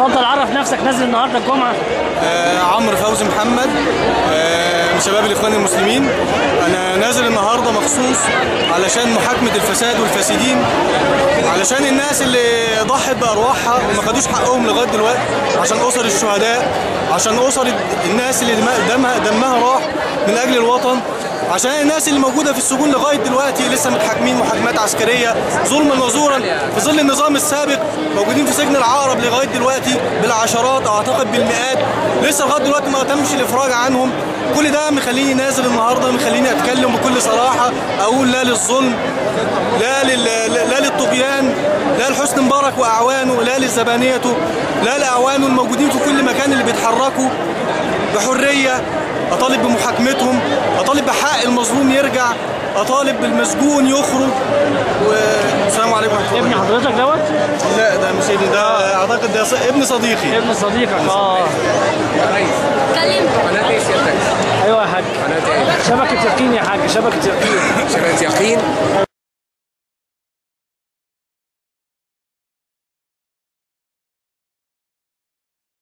اتفضل عرف نفسك نازل النهارده الجمعه آه، عمرو فوزي محمد آه، من شباب الاخوان المسلمين انا نازل النهارده مخصوص علشان محاكمه الفساد والفاسدين علشان الناس اللي ضحت بارواحها وما خدوش حقهم لغايه دلوقتي عشان اسر الشهداء عشان اسر الناس اللي دم- دمها دمها راح من اجل الوطن عشان الناس اللي موجوده في السجون لغايه دلوقتي لسه متحاكمين محاكمات عسكريه ظلما وزورا في ظل النظام السابق موجودين في سجن العقرب لغايه دلوقتي بالعشرات او اعتقد بالمئات لسه لغايه دلوقتي ما تمش الافراج عنهم كل ده مخليني نازل النهارده مخليني اتكلم بكل صراحه اقول لا للظلم لا لل... لا للطغيان لا لحسني مبارك واعوانه لا لزبانيته لا لاعوانه الموجودين في كل مكان اللي بيتحركوا بحريه اطالب بمحاكمتهم اطالب بحق المظلوم يرجع اطالب بالمسجون يخرج والسلام عليكم ورحمه الله ابن حضرتك دوت لا ده مش ابني ده اعتقد ده ص- ابن صديقي ابن صديقك اه اتكلم قناة ايه سيادتك؟ ايوه يا حاج قناة ايه؟ شبكه يقين يا حاج شبكه يقين شبكة يقين